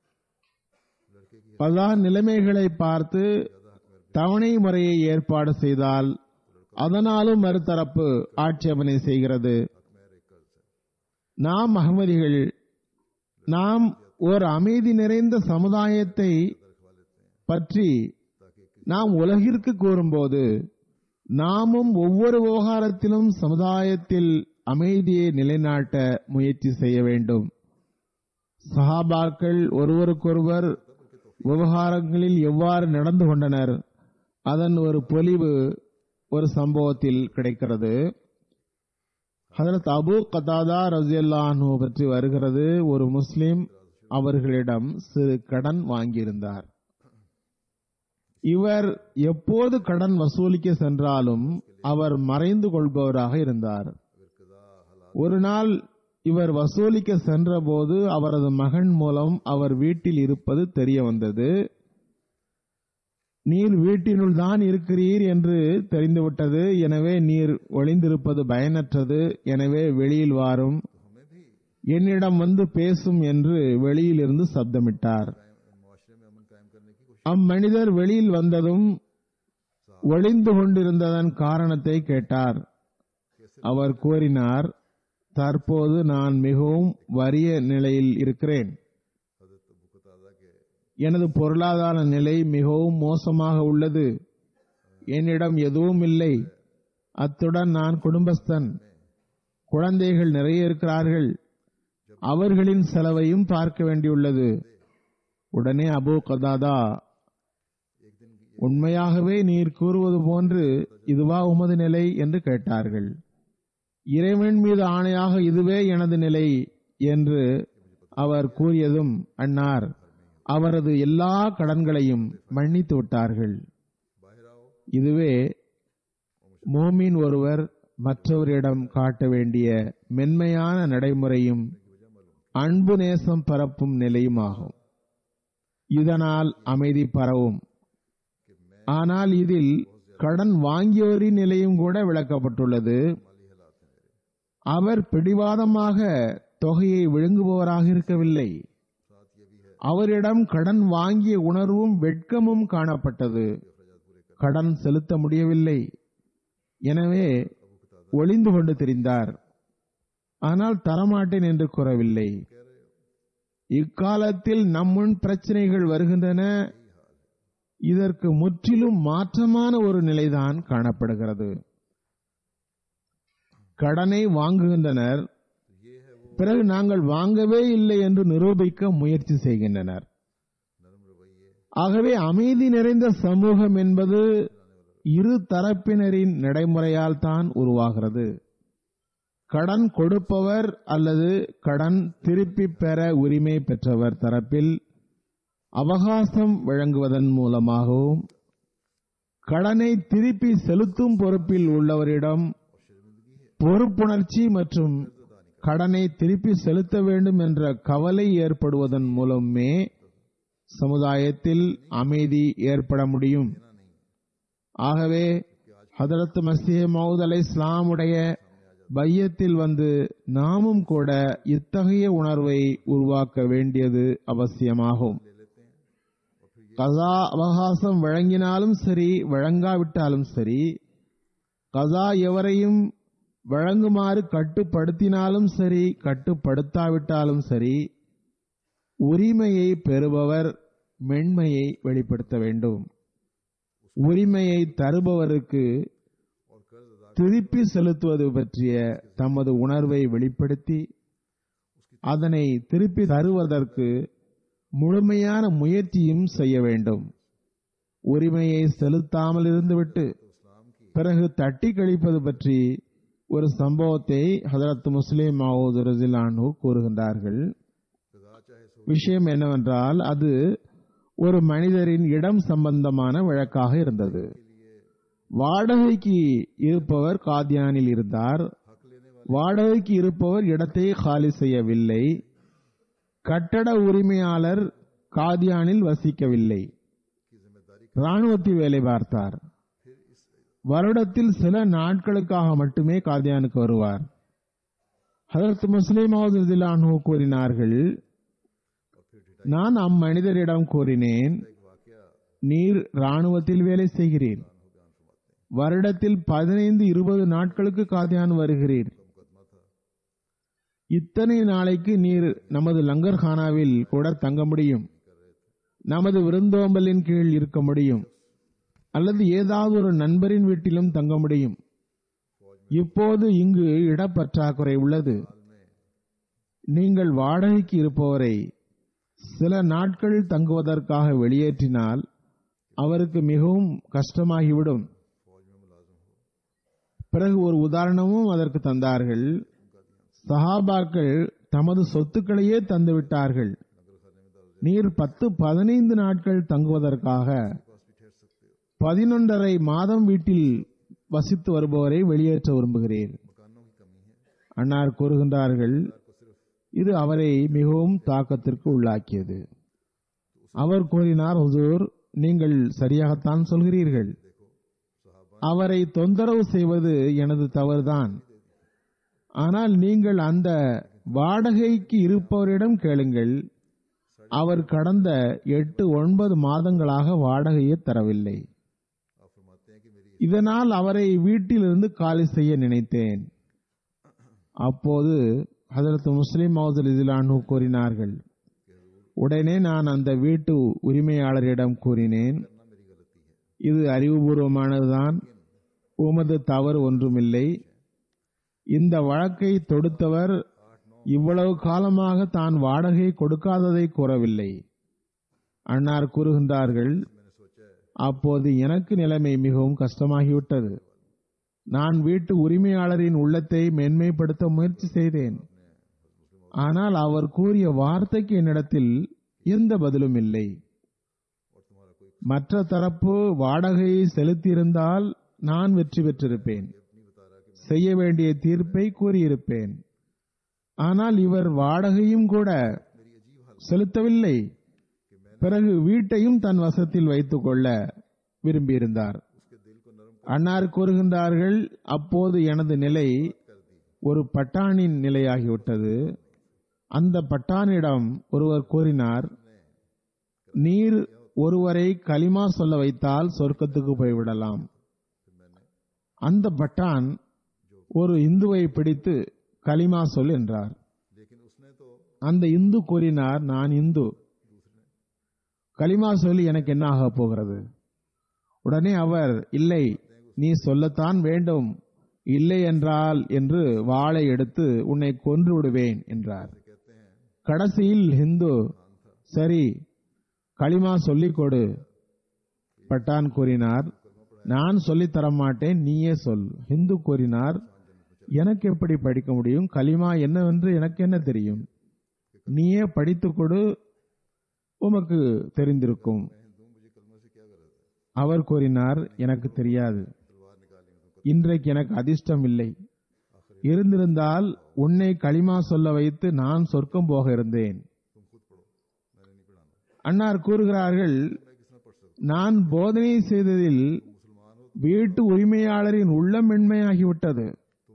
लड़के की கசா நிலைமைகளை பார்த்து தவணை முறையை ஏற்பாடு செய்தால் அதனாலும் மறுதரப்பு ஆட்சேபனை செய்கிறது हकमैर एक कर्ज है நாம் அகமதிகள் நாம் ஒரு அமைதி நிறைந்த சமுதாயத்தை रखवा लेते हैं பற்றி ताकि किसी நாம் உலகிற்கு கூறும்போது நாமும் ஒவ்வொரு விவகாரத்திலும் சமுதாயத்தில் அமைதியை நிலைநாட்ட முயற்சி செய்ய வேண்டும் சஹாபாக்கள் ஒருவருக்கொருவர் விவகாரங்களில் எவ்வாறு நடந்து கொண்டனர் அதன் ஒரு பொலிவு ஒரு சம்பவத்தில் கிடைக்கிறது ஹதரத் அபு கதாதா ரஜியல்லானு பற்றி வருகிறது ஒரு முஸ்லிம் அவர்களிடம் சிறு கடன் வாங்கியிருந்தார் இவர் எப்போது கடன் வசூலிக்க சென்றாலும் அவர் மறைந்து கொள்பவராக இருந்தார் अगर कदा हालात ஒரு நாள் இவர் வசூலிக்க சென்றபோது அவரது மகன் மூலம் அவர் வீட்டில் இருப்பது தெரிய வந்தது நீர் வீட்டினுள் தான் இருக்கிறீர் என்று தெரிந்துவிட்டது எனவே நீர் ஒளிந்திருப்பது பயனற்றது எனவே வெளியில் வாரும் तो हमें भी என்னிடம் வந்து பேசும் என்று வெளியிலிருந்து சப்தமிட்டார் कायम मुआशरे में अमन कायम करने की कोशिश அம்மனிதர் வெளியில் வந்ததும் ஒளிந்து கொண்டிருந்ததன் காரணத்தை கேட்டார் அவர் கூறினார் தற்போது நான் மிகவும் வறிய நிலையில் இருக்கிறேன் हजरत अबू कतादा के எனது பொருளாதார நிலை மிகவும் மோசமாக உள்ளது என்னிடம் எதுவும் இல்லை அத்துடன் நான் குடும்பஸ்தன் குழந்தைகள் நிறைய இருக்கிறார்கள் அவர்களின் செலவையும் பார்க்க வேண்டியுள்ளது உடனே அபூ கதாதா एक दिन की உண்மையாகவே நீர் கூறுவது போன்று இதுவா உமது நிலை என்று கேட்டார்கள் இறைவன் மீது ஆணையாக இதுவே எனது நிலை என்று அவர் கூறியதும் அன்னார் அவரது எல்லா கடன்களையும் மன்னித்து விட்டார்கள் बाहर आओ இதுவே மோமின் ஒருவர் மற்றவரிடம் காட்ட வேண்டிய மென்மையான நடைமுறையும் அன்பு நேசம் பரப்பும் நிலையுமாகும் இதனால் அமைதி பரவும் ஆனால் இதில் கடன் வாங்கியோரின் நிலையும் கூட விளக்கப்பட்டுள்ளது அவர் பிடிவாதமாக தொகையை விழுங்குபவராக இருக்கவில்லை அவரிடம் கடன் வாங்கிய உணர்வும் வெட்கமும் காணப்பட்டது கடன் செலுத்த முடியவில்லை எனவே ஒளிந்து கொண்டு திரிந்தார் ஆனால் தரமாட்டேன் என்று கூறவில்லை இக்காலத்தில் நம்முன் பிரச்சனைகள் வருகின்றன இதற்கு முற்றிலும் மாற்றமான ஒரு நிலைதான் காணப்படுகிறது கடனை வாங்குகின்றனர் பிறகு நாங்கள் வாங்கவே இல்லை என்று நிரூபிக்க முயற்சி செய்கின்றனர் ஆகவே அமைதி நிறைந்த சமூகம் என்பது இரு தரப்பினரின் நடைமுறையால் தான் உருவாகிறது கடன் கொடுப்பவர் அல்லது கடன் திருப்பி பெற உரிமை பெற்றவர் தரப்பில் அவகாசம் வழங்குவதன் மூலமாகவும் கடனை திருப்பி செலுத்தும் பொறுப்பில் உள்ளவரிடம் பொறுப்புணர்ச்சி மற்றும் கடனை திருப்பி செலுத்த வேண்டும் என்ற கவலை ஏற்படுவதன் மூலமே சமுதாயத்தில் அமைதி ஏற்பட முடியும் ஆகவே ஹதரத் மசீஹ் மவுத் அலை இஸ்லாமுடைய பையத்தில் வந்து நாமும் கூட இத்தகைய உணர்வை உருவாக்க வேண்டியது அவசியமாகும் கசா அவகாசம் வழங்கினாலும் சரி வழங்காவிட்டாலும் சரி கசா எவரையும் வழங்குமாறு கட்டுப்படுத்தினாலும் சரி கட்டுப்படுத்தாவிட்டாலும் சரி உரிமையை பெறுபவர் மென்மையை வெளிப்படுத்த வேண்டும் உரிமையை தருபவருக்கு திருப்பி செலுத்துவது பற்றிய தமது உணர்வை வெளிப்படுத்தி அதனை திருப்பி தருவதற்கு முழுமையான முயற்சியும் செய்ய வேண்டும் உரிமையை செலுத்தாமல் இருந்துவிட்டு பிறகு தட்டி கழிப்பது பற்றி ஒரு சம்பவத்தை ஹதரத் முஸ்லிம் மவுத் ரசிலானு கூறுகின்றார்கள் விஷயம் என்னவென்றால் அது ஒரு மனிதரின் இடம் சம்பந்தமான வழக்காக இருந்தது வாடகைக்கு இருப்பவர் காதியானில் இருந்தார் வாடகைக்கு இருப்பவர் இடத்தை காலி செய்யவில்லை கட்டட உரிமையாளர் காதியானில் வசிக்கவில்லை ராணுவத்தில் வேலை பார்த்தார் வருடத்தில் சில நாட்களுக்காக மட்டுமே காதியானுக்கு வருவார் ஹதரத் முஸ்லிம் அனு கூறினார்கள் நான் அம்மனிதரிடம் கூறினேன் நீர் ராணுவத்தில் வேலை செய்கிறீர் வருடத்தில் பதினைந்து இருபது நாட்களுக்கு காதியான் வருகிறீர் இத்தனை நாளைக்கு நீர் நமது லங்கர்கானாவில் கூட தங்க முடியும் நமது விருந்தோம்பலின் கீழ் இருக்க முடியும் அல்லது ஏதாவது ஒரு நண்பரின் வீட்டிலும் தங்க முடியும் இப்போது இங்கு இடப்பற்றாக்குறை உள்ளது நீங்கள் வாடகைக்கு இருப்பவரை சில நாட்கள் தங்குவதற்காக வெளியேற்றினால் அவருக்கு மிகவும் கஷ்டமாகிவிடும் பிறகு ஒரு உதாரணமும் அதற்கு தந்தார்கள் சஹாபாக்கள் தமது சொத்துக்களையே தந்துவிட்டார்கள் நீர் பத்து பதினைந்து நாட்கள் தங்குவதற்காக பதினொன்றரை மாதம் வீட்டில் வசித்து வருபவரை வெளியேற்ற விரும்புகிறேன் அன்னார் கூறுகின்றார்கள் இது அவரை மிகவும் தாக்கத்திற்கு உள்ளாக்கியது அவர் கூறினார் ஹுசூர் நீங்கள் சரியாகத்தான் சொல்கிறீர்கள் அவரை தொந்தரவு செய்வது எனது தவறுதான் ஆனால் நீங்கள் அந்த வாடகைக்கு இருப்பவரிடம் கேளுங்கள் அவர் கடந்த எட்டு ஒன்பது மாதங்களாக வாடகையை தரவில்லை இதனால் அவரை வீட்டிலிருந்து காலி செய்ய நினைத்தேன் அப்போது ஹதரத் முஸ்லிம் மவுதல் இதிலானு கூறினார்கள் உடனே நான் அந்த வீட்டு உரிமையாளரிடம் கூறினேன் இது அறிவுபூர்வமானதுதான் உமது தவறு ஒன்றுமில்லை இந்த வழக்கை தொடுத்தவர் இவ்வளவு காலமாக தான் வாடகை கொடுக்காததை கூறவில்லை அன்னார் கூறுகின்றார்கள் அப்போது எனக்கு நிலைமை மிகவும் கஷ்டமாகிவிட்டது நான் வீட்டு உரிமையாளரின் உள்ளத்தை மென்மைப்படுத்த முயற்சி செய்தேன் ஆனால் அவர் கூறிய வார்த்தைக்கு என்னிடத்தில் எந்த பதிலும் இல்லை மற்ற தரப்பு வாடகையை செலுத்தியிருந்தால் நான் வெற்றி பெற்றிருப்பேன் செய்ய வேண்டிய தீர்ப்பை கூறியிருப்பேன் ஆனால் இவர் வாடகையும் கூட செலுத்தவில்லை பிறகு வீட்டையும் தன் வசத்தில் வைத்துக் கொள்ள விரும்பியிருந்தார் அன்னார் கூறுகின்றார்கள் அப்போது எனது நிலை ஒரு பட்டாணின் நிலையாகிவிட்டது அந்த பட்டானிடம் ஒருவர் கூறினார் நீர் ஒருவரை களிமா சொல்ல வைத்தால் சொர்க்கத்துக்கு போய்விடலாம் அந்த பட்டான் ஒரு இந்துவை பிடித்து களிமா சொல் என்றார் लेकिन उसने तो அந்த இந்து கூறினார் நான் இந்து களிமா சொல்லி எனக்கு என்ன ஆகப் போகிறது உடனே அவர் இல்லை நீ சொல்லத்தான் வேண்டும் இல்லை என்றால் என்று வாளை எடுத்து உன்னை கொன்று விடுவேன் என்றார் கடைசியில் ஹிந்து சரி களிமா சொல்லிக் கொடு பட்டான் கூறினார் நான் சொல்லித் தர மாட்டேன் நீயே சொல் ஹிந்து கூறினார் எனக்கு எப்படி படிக்க முடியும் களிமா என்னவென்று எனக்கு என்ன தெரியும் நீயே படித்துக் கொடு உமக்கு தெரிந்திருக்கும் அவர் கூறினார் எனக்கு தெரியாது இன்றைக்கு எனக்கு அதிர்ஷ்டம் இல்லை இருந்திருந்தால் உன்னை களிமா சொல்ல வைத்து நான் சொர்க்கம் போக இருந்தேன் அன்னார் கூறுகிறார்கள் நான் போதனை செய்ததில் வீட்டு உரிமையாளரின் உள்ளம் மென்மையாகிவிட்டது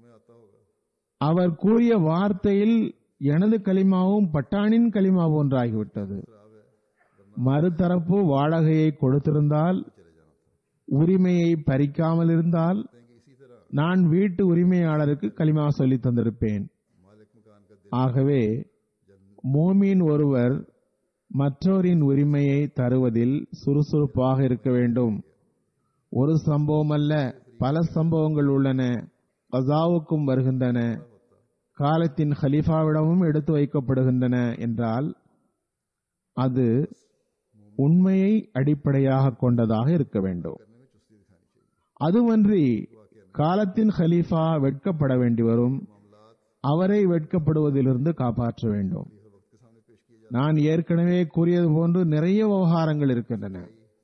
அவர் கூறிய வார்த்தையில் எனது களிமாவும் பட்டாணின் களிமா போன்றாகிவிட்டது மறுதரப்பு வாடகையை கொடுத்திருந்தால் உரிமையை பறிக்காமல் இருந்தால் நான் வீட்டு உரிமையாளருக்கு களிமா சொல்லி தந்திருப்பேன் ஆகவே மோமீன் ஒருவர் மற்றோரின் உரிமையை தருவதில் சுறுசுறுப்பாக இருக்க வேண்டும் ஒரு சம்பவம் அல்ல பல சம்பவங்கள் உள்ளன கசாவுக்கும் வருகின்றன காலத்தின் ஹலீஃபாவிடமும் எடுத்து வைக்கப்படுகின்றன என்றால் அது உண்மையை அடிப்படையாக கொண்டதாக இருக்க வேண்டும் அதுவன்றி காலத்தின் ஹலீஃபா வெட்கப்பட வேண்டி வரும் அவரை வெட்கப்படுவதிலிருந்து காப்பாற்ற வேண்டும் நான் ஏற்கனவே கூறியது போன்று நிறைய விவகாரங்கள் இருக்கின்றன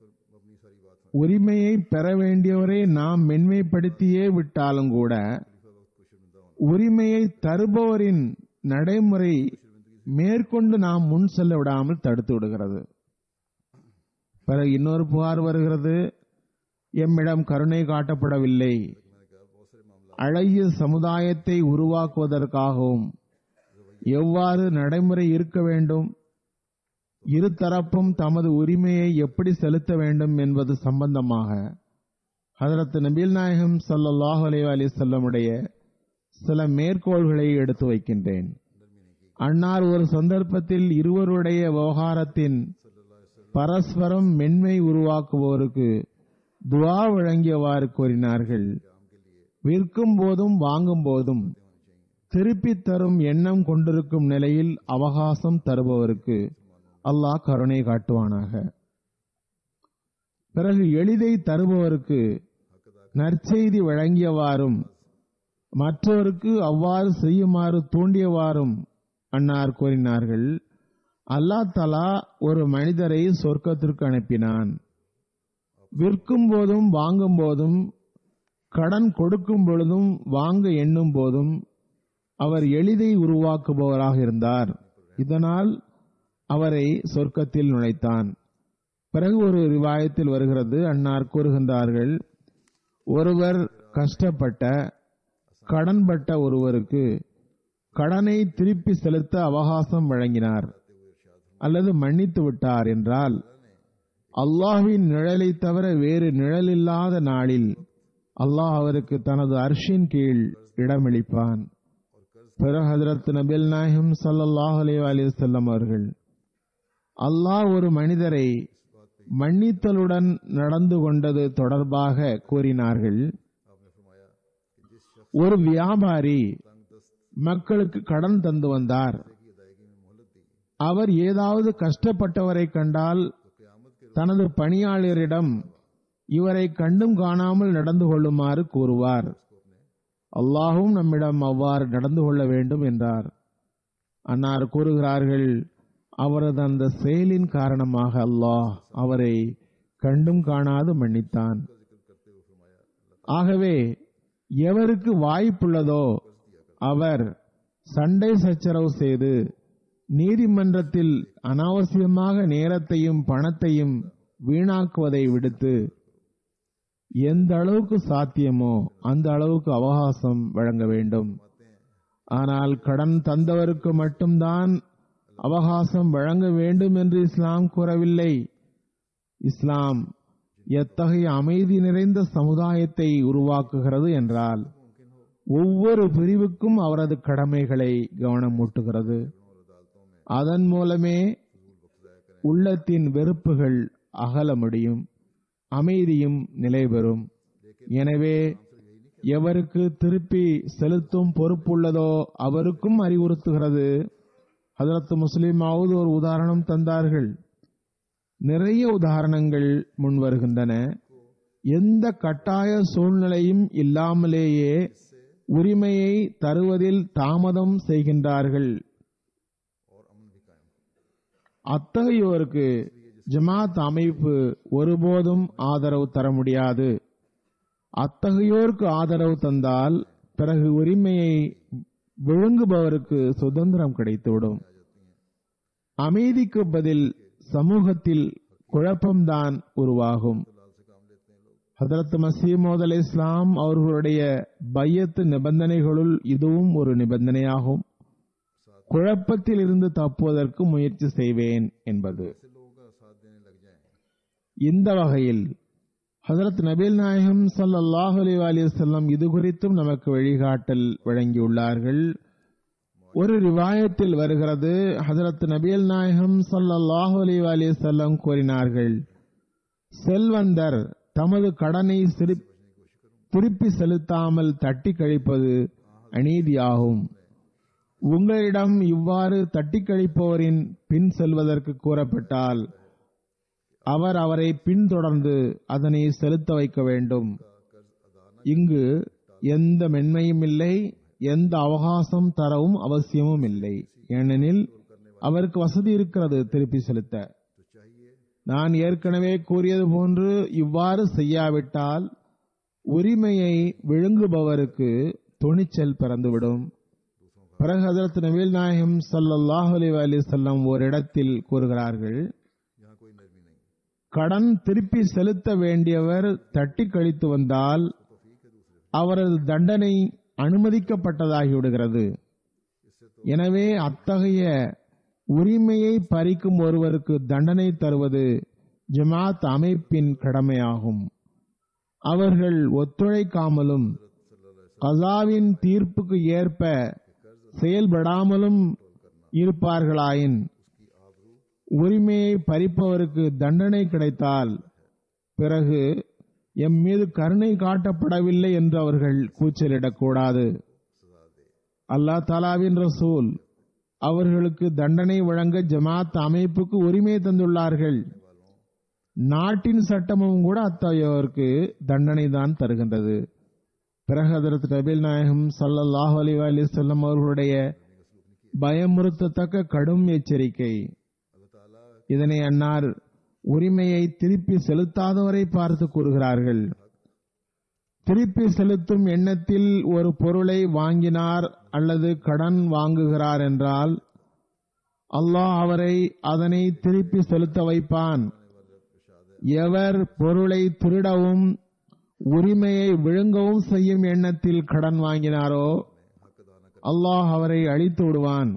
உரிமையை பெற வேண்டியவரை நாம் மென்மைப்படுத்தியே விட்டாலும் கூட உரிமையை தருபவரின் நடைமுறை மேற்கொண்டு நாம் முன் செல்ல விடாமல் தடுத்து விடுகிறது பிறகு இன்னொரு புகார் வருகிறது எம்மிடம் கருணை காட்டப்படவில்லை அழகிய சமுதாயத்தை உருவாக்குவதற்காகவும் எவ்வாறு நடைமுறை இருக்க வேண்டும் இருதரப்பும் தமது உரிமையை எப்படி செலுத்த வேண்டும் என்பது சம்பந்தமாக ஹதரத் நபீல் நாயகம் ஸல்லல்லாஹு அலைஹி வஸல்லமுடைய சில மேற்கோள்களை எடுத்து வைக்கின்றேன் அன்னார் ஒரு சந்தர்ப்பத்தில் இருவருடைய விவகாரத்தின் பரஸ்பரம் மென்மை உருவாக்குவோருக்கு துவா வழங்கியவாறு கூறினார்கள் விற்கும் போதும் வாங்கும் போதும் திருப்பித் தரும் எண்ணம் கொண்டிருக்கும் நிலையில் அவகாசம் தருபவருக்கு அல்லாஹ் கருணை காட்டுவானாக பிறகு எளிதை தருபவருக்கு நற்செய்தி வழங்கியவாறும் மற்றவருக்கு அவ்வாறு செய்யுமாறு தூண்டியவாறும் அன்னார் கூறினார்கள் அல்லாஹ் தலா ஒரு மனிதரை சொர்க்கத்திற்கு அனுப்பினான் விற்கும் போதும் வாங்கும் போதும் கடன் கொடுக்கும் பொழுதும் வாங்க எண்ணும் போதும் அவர் எளிதை உருவாக்குபவராக இருந்தார் இதனால் அவரை சொர்க்கத்தில் நுழைத்தான் பிறகு ஒரு ரிவாயத்தில் வருகிறது அன்னார் கூறுகின்றார்கள் ஒருவர் கஷ்டப்பட்ட கடன்பட்ட ஒருவருக்கு கடனை திருப்பி செலுத்த அவகாசம் வழங்கினார் அல்லது மன்னித்து விட்டார் என்றால் அல்லாஹ்வின் நிழலை தவிர வேறு நிழலில்லாத நாளில் அல்லாஹ் அவருக்கு தனது அர்ஷின் கீழ் இடமளிப்பான் பிறகு ஹதரத் நபில் நாயகம் ஸல்லல்லாஹு அலைஹி வஸல்லம் அவர்கள் அல்லாஹ் ஒரு மனிதரை மன்னித்தலுடன் நடந்து கொண்டது தொடர்பாக கூறினார்கள் ஒரு வியாபாரி மக்களுக்கு கடன் தந்து வந்தார் அவர் ஏதாவது கஷ்டப்பட்டவரை கண்டால் தனது பணியாளரிடம் இவரை கண்டும் காணாமல் நடந்து கொள்ளுமாறு கூறுவார் அல்லாஹும் நம்மிடம் அவ்வாறு நடந்து கொள்ள வேண்டும் என்றார் அன்னார் கூறுகிறார்கள் அவரது அந்த செயலின் காரணமாக அல்லாஹ் அவரை கண்டும் காணாது மன்னித்தான் ஆகவே எவருக்கு வாய்ப்புள்ளதோ அவர் சண்டை சச்சரவு செய்து நீதிமன்றத்தில் அனாவசியமாக நேரத்தையும் பணத்தையும் வீணாக்குவதை விடுத்து எந்த அளவுக்கு சாத்தியமோ அந்த அளவுக்கு அவகாசம் வழங்க வேண்டும் ஆனால் கடன் தந்தவருக்கு மட்டும்தான் அவகாசம் வழங்க வேண்டும் என்று இஸ்லாம் கூறவில்லை இஸ்லாம் எத்தகைய அமைதி நிறைந்த சமுதாயத்தை உருவாக்குகிறது என்றால் ஒவ்வொரு பிரிவுக்கும் அவரது கடமைகளை கவனமூட்டுகிறது அதன் மூலமே உள்ளத்தின் வெறுப்புகள் அகல முடியும் அமைதியும் நிலை பெறும் எனவே எவருக்கு திருப்பி செலுத்தும் பொறுப்புள்ளதோ அவருக்கும் அறிவுறுத்துகிறது ஹதரத் முஸ்லிமாவது ஒரு உதாரணம் தந்தார்கள் நிறைய உதாரணங்கள் முன் வருகின்றன எந்த கட்டாய சூழ்நிலையும் இல்லாமலேயே உரிமையை தருவதில் தாமதம் செய்கின்றார்கள் அத்தகையோருக்கு ஜமாத் அமைப்பு ஒருபோதும் ஆதரவு தர முடியாது அத்தகையோருக்கு ஆதரவு தந்தால் பிறகு உரிமையை விழுங்குபவருக்கு சுதந்திரம் கிடைத்துவிடும் அமைதிக்கு பதில் சமூகத்தில் குழப்பம்தான் உருவாகும் ஹதரத் மசீமோத் அலை இஸ்லாம் அவர்களுடைய பையத்து நிபந்தனைகளுள் இதுவும் ஒரு நிபந்தனையாகும் குழப்பத்தில் இருந்து தப்புவதற்கு முயற்சி செய்வேன் என்பது இந்த வகையில் ஹதரத் நபீல் நாயகம் ஸல்லல்லாஹு அலைஹி வஸல்லம் இது குறித்தும் நமக்கு வழிகாட்டல் வழங்கியுள்ளார்கள் ஒரு ரிவாயத்தில் வருகிறது ஹதரத் நபீல் நாயகம் ஸல்லல்லாஹு அலைஹி வஸல்லம் கூறினார்கள் செல்வந்தர் தமது கடனை சிரி- திருப்பி செலுத்தாமல் தட்டி கழிப்பது அநீதியாகும் உங்களிடம் இவ்வாறு தட்டி கழிப்பவரின் பின் செல்வதற்கு கூறப்பட்டால் அவர் அவரை பின்தொடர்ந்து அதனை செலுத்த வைக்க வேண்டும் இங்கு எந்த மென்மையும் இல்லை எந்த அவகாசம் தரவும் அவசியமும் இல்லை ஏனெனில் அவருக்கு வசதி இருக்கிறது திருப்பி செலுத்த நான் ஏற்கனவே கூறியது போன்று இவ்வாறு செய்யாவிட்டால் உரிமையை விழுங்குபவருக்கு துணிச்சல் பிறந்துவிடும் பிறகு ஹதரத் நபீல் நாயகம் ஸல்லல்லாஹு அலைஹி வஸல்லம் ஓரிடத்தில் கூறுகிறார்கள் கடன் திருப்பி செலுத்த வேண்டியவர் தட்டி கழித்து வந்தால் அவரது தண்டனை அனுமதிக்கப்பட்டதாகிவிடுகிறது எனவே அத்தகைய உரிமையை பறிக்கும் ஒருவருக்கு தண்டனை தருவது ஜமாத் அமைப்பின் கடமையாகும் அவர்கள் ஒத்துழைக்காமலும் கசாவின் தீர்ப்புக்கு ஏற்ப செயல்படாமலும் இருப்பார்களாயின் உரிமையை பறிப்பவருக்கு தண்டனை கிடைத்தால் பிறகு எம் மீது கருணை காட்டப்படவில்லை என்று அவர்கள் கூச்சலிடக்கூடாது அல்லாஹ் தாலாவின் ரசூல் அவர்களுக்கு தண்டனை வழங்க ஜமாத் அமைப்புக்கு உரிமை தந்துள்ளார்கள் நாட்டின் சட்டமும் கூட அத்தகையோருக்கு தண்டனை தான் தருகின்றது பிறகு ஹதரத் நபீல் நாயகம் ஸல்லல்லாஹு அலைஹி வஸல்லம் அவர்களுடைய பயமுறுத்தத்தக்க கடும் எச்சரிக்கை இதனை அன்னார் உரிமையை திருப்பி செலுத்தாதவரை பார்த்து கூறுகிறார்கள் திருப்பி செலுத்தும் எண்ணத்தில் ஒரு பொருளை வாங்கினார் அல்லது கடன் வாங்குகிறார் என்றால் அல்லாஹ் அவரை அதனை திருப்பி செலுத்த வைப்பான் எவர் பொருளை திருடவும் உரிமையை விழுங்கவும் செய்யும் எண்ணத்தில் கடன் வாங்கினாரோ அல்லாஹ் அவரை அழித்து விடுவான்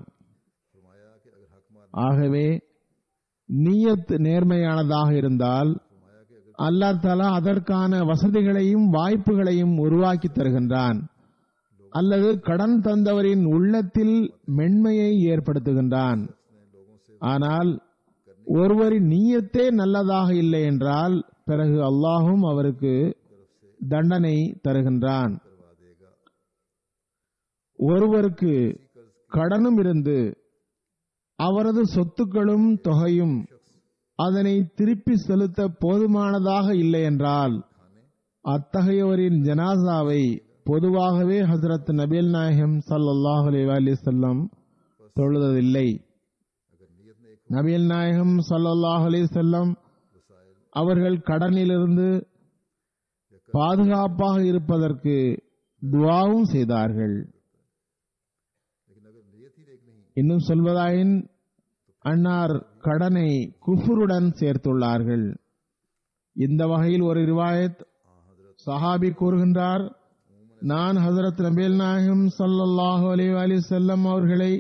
ஆகவே நீயத் நேர்மையானதாக இருந்தால் அல்லாஹ் தலா அதற்கான வசதிகளையும் வாய்ப்புகளையும் உருவாக்கி தருகின்றான் அல்லது கடன் தந்தவரின் உள்ளத்தில் மென்மையை ஏற்படுத்துகின்றான் ஆனால் ஒருவரின் நீயத்தே நல்லதாக இல்லை என்றால் பிறகு அல்லாஹும் அவருக்கு தண்டனை தருகின்றான் ஒருவருக்கு கடனும் இருந்து அவரது சொத்துக்களும் தொகையும் அதனை திருப்பி செலுத்த போதுமானதாக இல்லை என்றால் அத்தகையோரின் ஜனாசாவை பொதுவாகவே ஹசரத் நபீல் நாயகம் ஸல்லல்லாஹு அலைஹி வஸல்லம் தொழுததில்லை நபீல் நாயகம் ஸல்லல்லாஹு அலைஹி வஸல்லம் அவர்கள் கடனிலிருந்து பாதுகாப்பாக இருப்பதற்கு துவாவும் செய்தார்கள் लेकिन अगर नियत ही नेक नहीं இன்னும் சொல்வதாயின் அன்னார் கடனை குஃபுருடன் சேர்த்துள்ளார்கள் இந்த வகையில் ஒரு ரிவாயத் சஹாபி கூறுகின்றார் நான் ஹசரத் நபீல் நாயகம் ஸல்லல்லாஹு அலைஹி வஸல்லம் அவர்களை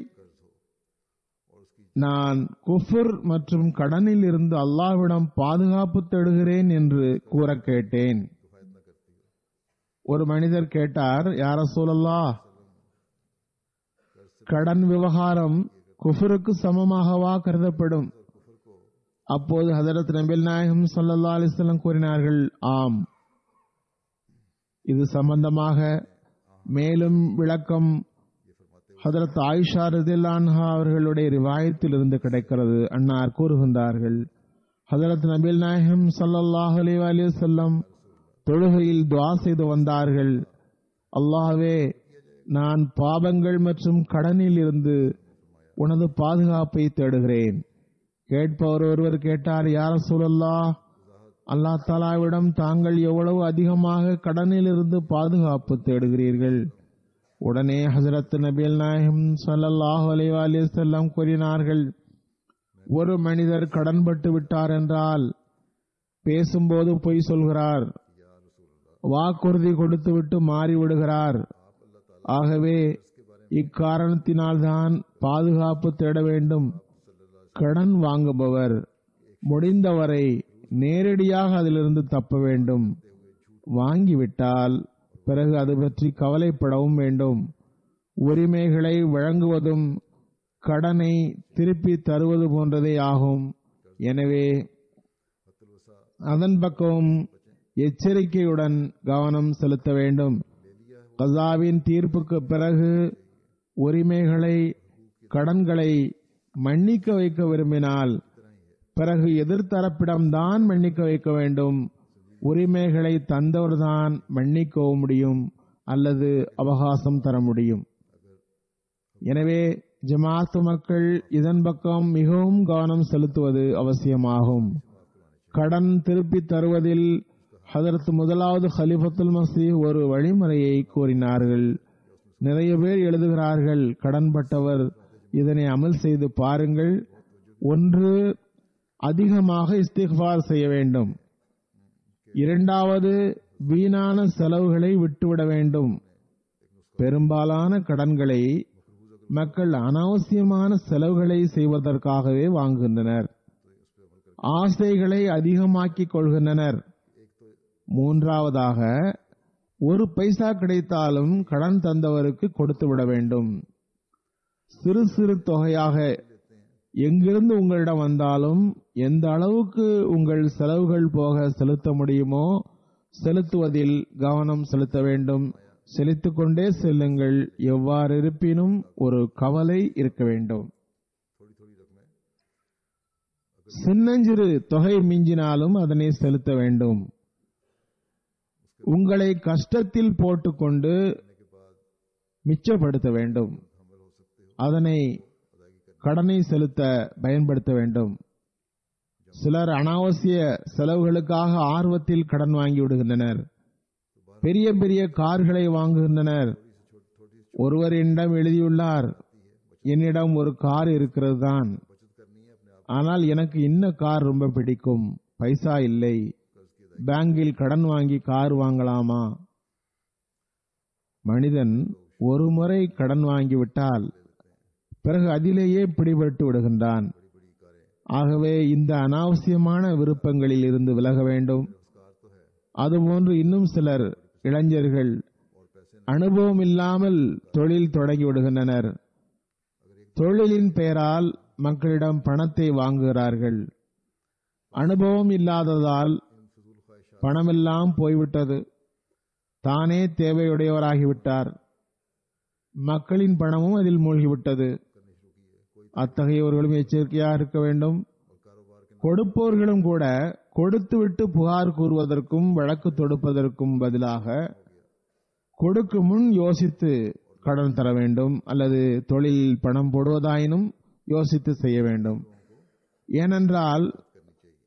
நான் குஃபுர் மற்றும் கடனில் இருந்து அல்லாஹ்விடம் பாதுகாப்பு தேடுகிறேன் என்று கூற கேட்டேன் ஒரு மனிதர் கேட்டார் யார சூழல்லா கடன் விவகாரம் குஃபருக்கு சமமாகவா கருதப்படும் அப்போது ஹதரத் நபில் நாயகம் ஸல்லல்லாஹு அலைஹி வஸல்லம் கூறினார்கள் ஆம் இது சம்பந்தமாக மேலும் விளக்கம் ஹதரத் ஆயிஷா ரதில்லான்ஹா அவர்களுடைய ரிவாயத்தில் இருந்து கிடைக்கிறது அன்னார் கூறுகின்றார்கள் ஹதரத் நபில் நாயகம் ஸல்லல்லாஹு அலைஹி வஸல்லம் தொழுகையில் துஆ செய்து வந்தார்கள் அல்லாஹ்வே நான் பாவங்கள் மற்றும் கடனில் இருந்து உனது பாதுகாப்பை தேடுகிறேன் கேட்பவர் ஒருவர் கேட்டார் யார சூழல்லா அல்லா தாலாவிடம் தாங்கள் எவ்வளவு அதிகமாக கடனில் இருந்து பாதுகாப்பு தேடுகிறீர்கள் உடனே ஹசரத் நபில் நாயகம் ஸல்லல்லாஹு அலைஹி வஸல்லம் கூறினார்கள் ஒரு மனிதர் கடன்பட்டு விட்டார் என்றால் பேசும்போது பொய் சொல்கிறார் வாக்குறுதி கொடுத்துவிட்டு மாறிவிடுகிறார் ஆகவே இக்காரணத்தினால்தான் பாதுகாப்பு தேட வேண்டும் கடன் வாங்குபவர் முடிந்தவரை நேரடியாக அதிலிருந்து தப்ப வேண்டும் வாங்கிவிட்டால் பிறகு அது பற்றி கவலைப்படவும் வேண்டும் உரிமைகளை வழங்குவதும் கடனை திருப்பி தருவது போன்றதே ஆகும் எனவே அதன் பக்கம் எச்சரிக்கையுடன் கவனம் செலுத்த வேண்டும் கசாவின் தீர்ப்புக்கு பிறகு உரிமைகளை கடன்களை மன்னிக்க வைக்க விரும்பினால் பிறகு எதிர்த்தரப்பிடம்தான் மன்னிக்க வைக்க வேண்டும் உரிமைகளை தந்தவர்தான் மன்னிக்கவும் முடியும் அல்லது அவகாசம் தர முடியும் எனவே ஜமாத்து மக்கள் இதன் பக்கம் மிகவும் கவனம் செலுத்துவது அவசியமாகும் கடன் திருப்பி தருவதில் ஹதரத் முதலாவது ஹலிஃபத்துல் மசீஹ் ஒரு வழிமுறையை கூறினார்கள் நிறைய பேர் எழுதுகிறார்கள் கடன்பட்டவர் இதனை அமல் செய்து பாருங்கள் ஒன்று அதிகமாக இஸ்திஃபார் செய்ய வேண்டும் இரண்டாவது வீணான செலவுகளை விட்டுவிட வேண்டும் பெரும்பாலான கடன்களை மக்கள் அனாவசியமான செலவுகளை செய்வதற்காகவே வாங்குகின்றனர் ஆசைகளை அதிகமாக்கிக் கொள்கின்றனர் மூன்றாவதாக ஒரு பைசா கிடைத்தாலும் கடன் தந்தவருக்கு கொடுத்து விட வேண்டும் சிறு சிறு தொகையாக எங்கிருந்து உங்களிடம் வந்தாலும் எந்த அளவுக்கு உங்கள் செலவுகள் போக செலுத்த முடியுமோ செலுத்துவதில் கவனம் செலுத்த வேண்டும் செலுத்திக் கொண்டே செல்லுங்கள் எவ்வாறு இருப்பினும் ஒரு கவலை இருக்க வேண்டும் சின்னஞ்சிறு தொகை மிஞ்சினாலும் அதனை செலுத்த வேண்டும் உங்களை கஷ்டத்தில் போட்டுக்கொண்டு மிச்சப்படுத்த வேண்டும் அதனை கடனை செலுத்த பயன்படுத்த வேண்டும் சிலர் அனாவசிய செலவுகளுக்காக ஆர்வத்தில் கடன் வாங்கி விடுகின்றனர் பெரிய பெரிய கார்களை வாங்குகின்றனர் ஒருவர் என்னிடம் எழுதியுள்ளார் என்னிடம் ஒரு கார் இருக்கிறது தான் ஆனால் எனக்கு இன்ன கார் ரொம்ப பிடிக்கும் பைசா இல்லை பேங்கில் கடன் வாங்கி கார் வாங்கலாமா மனிதன் ஒரு முறை கடன் வாங்கிவிட்டால் பிறகு அதிலேயே பிடிபட்டு விடுகின்றான் ஆகவே இந்த அனாவசியமான விருப்பங்களில் இருந்து விலக வேண்டும் அதுபோன்று இன்னும் சிலர் இளைஞர்கள் அனுபவம் இல்லாமல் தொழில் தொடங்கி விடுகின்றனர் தொழிலின் பெயரால் மக்களிடம் பணத்தை வாங்குகிறார்கள் அனுபவம் இல்லாததால் பணமெல்லாம் போய்விட்டது தானே தேவையுடையவராகிவிட்டார் மக்களின் பணமும் அதில் மூழ்கிவிட்டது அத்தகையவர்களும் எச்சரிக்கையாக இருக்க வேண்டும் கொடுப்பவர்களும் கூட கொடுத்துவிட்டு புகார் கூறுவதற்கும் வழக்கு தொடுப்பதற்கும் பதிலாக கொடுக்கும் முன் யோசித்து கடன் தர வேண்டும் அல்லது தொழில் பணம் போடுவதாயினும் யோசித்து செய்ய வேண்டும் ஏனென்றால்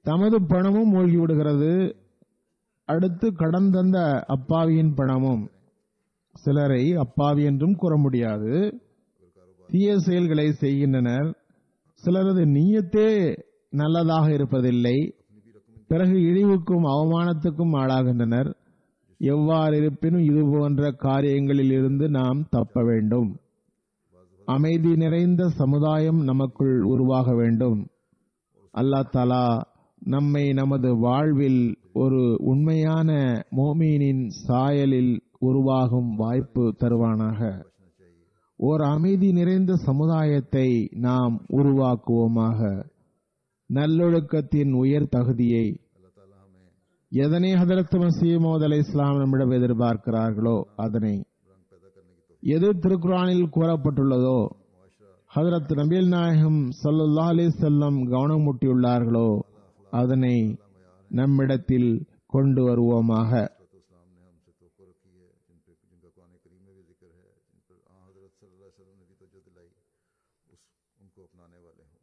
தமது பணமும் மூழ்கி விடுகிறது அடுத்து கடன் தந்த அப்பாவியின் பணமும் சிலரை அப்பாவி என்றும் கூற முடியாது தீய செயல்களை செய்கின்றனர் சிலரது நீயத்தே நல்லதாக இருப்பதில்லை பிறகு இழிவுக்கும் அவமானத்துக்கும் ஆளாகின்றனர் எவ்வாறு இருப்பினும் இது போன்ற காரியங்களில் இருந்து நாம் தப்ப வேண்டும் அமைதி நிறைந்த சமுதாயம் நமக்குள் உருவாக வேண்டும் அல்லாஹ் தலா நம்மை நமது வாழ்வில் ஒரு உண்மையான மோமீனின் சாயலில் உருவாகும் வாய்ப்பு தருவானாக ஓர் அமைதி நிறைந்த சமுதாயத்தை நாம் உருவாக்குவோமாக நல்லொழுக்கத்தின் உயர் தகுதியை எதனை ஹதரத் மசீமோத் அலை இஸ்லாம் நம்மிடம் எதிர்பார்க்கிறார்களோ அதனை எது திருக்குறானில் கூறப்பட்டுள்ளதோ ஹதரத் நபீல் நாயகம் சல்லுல்லா அலி செல்லம் கவனமூட்டியுள்ளார்களோ அதனை நம்மிடத்தில் கொண்டு வருவோமாக तो इस्लाम ने हमसे तोफ़ रखी है जिन पे जिनका कुरान करीम में भी जिक्र है जिन पर आ हजरत सल्लल्लाहु अलैहि वसल्लम ने भी तवज्जो दिलाई उस उनको अपनाने वाले हों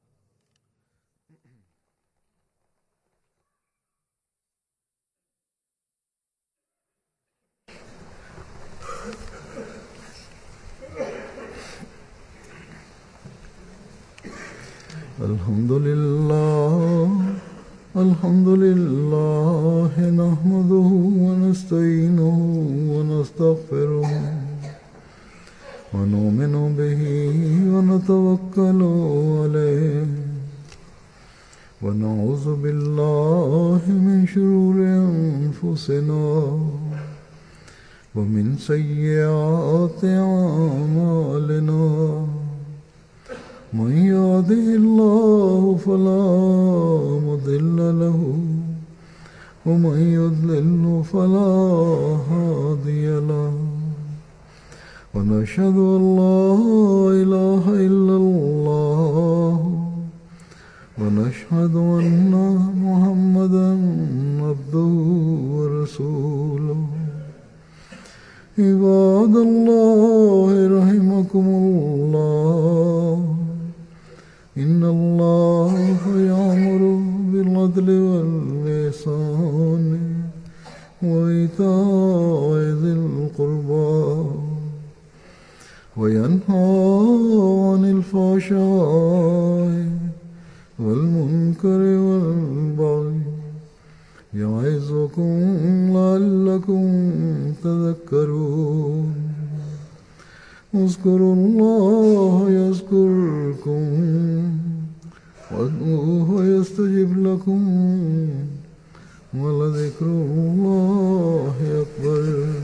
الحمد لله الحمد لله نحمده ونستعينه ونستغفره ونؤمن به ونتوكل عليه ونعوذ بالله من شرور أنفسنا ومن سيئات أعمالنا من يهده الله فلا مضل له ومن يضلل فلا هادي له ونشهد أن لا إله إلا الله ونشهد أن محمدا عبده ورسوله عباد الله رحمكم الله إن الله يأمر بالعدل واللسان وإيتاء ذي القربى وينهى عن الفحشاء والمنكر والبغي يعظكم لعلكم تذكرون اذكروا الله يذكركم وادعوه يستجب لكم ولذكر الله أكبر